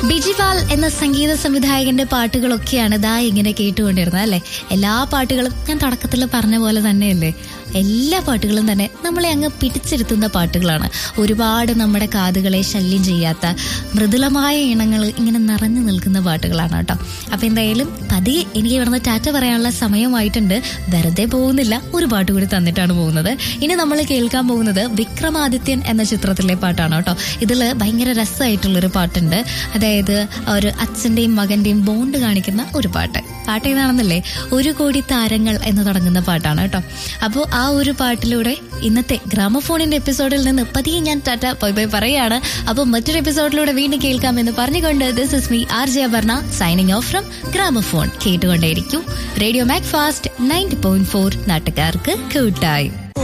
ബിജിപാൽ എന്ന സംഗീത സംവിധായകന്റെ പാട്ടുകളൊക്കെയാണ് ഇതാ ഇങ്ങനെ കേട്ടുകൊണ്ടിരുന്നത് അല്ലെ എല്ലാ പാട്ടുകളും ഞാൻ തുടക്കത്തിൽ പറഞ്ഞ പോലെ തന്നെയല്ലേ എല്ലാ പാട്ടുകളും തന്നെ നമ്മളെ അങ്ങ് പിടിച്ചിരുത്തുന്ന പാട്ടുകളാണ് ഒരുപാട് നമ്മുടെ കാതുകളെ ശല്യം ചെയ്യാത്ത മൃദുലമായ ഇണങ്ങൾ ഇങ്ങനെ നിറഞ്ഞു നിൽക്കുന്ന പാട്ടുകളാണ് കേട്ടോ അപ്പൊ എന്തായാലും പതിയെ എനിക്ക് ഇവിടുന്ന് ടാറ്റ പറയാനുള്ള സമയമായിട്ടുണ്ട് വെറുതെ പോകുന്നില്ല ഒരു പാട്ട് കൂടി തന്നിട്ടാണ് പോകുന്നത് ഇനി നമ്മൾ കേൾക്കാൻ പോകുന്നത് വിക്രമാദിത്യൻ എന്ന ചിത്രത്തിലെ പാട്ടാണ് കേട്ടോ ഇതിൽ ഭയങ്കര രസമായിട്ടുള്ളൊരു പാട്ടുണ്ട് അതായത് ഒരു അച്ഛന്റെയും മകന്റെയും ബോണ്ട് കാണിക്കുന്ന ഒരു പാട്ട് പാട്ട് ഏതാണെന്നല്ലേ ഒരു കോടി താരങ്ങൾ എന്ന് തുടങ്ങുന്ന പാട്ടാണ് കേട്ടോ അപ്പോൾ ആ ഒരു പാട്ടിലൂടെ ഇന്നത്തെ ഗ്രാമഫോണിന്റെ എപ്പിസോഡിൽ നിന്ന് പതിയെ ഞാൻ ടാറ്റ ബൈ ബൈ പറയാണ് അപ്പോൾ മറ്റൊരു എപ്പിസോഡിലൂടെ വീണ്ടും കേൾക്കാമെന്ന് പറഞ്ഞുകൊണ്ട് this is me R J Aparna signing off from gramophone കേട്ടുകൊണ്ടേയിരിക്കും radio mac fast ninety point four നാട്ടുകാർക്ക് കൂട്ടായി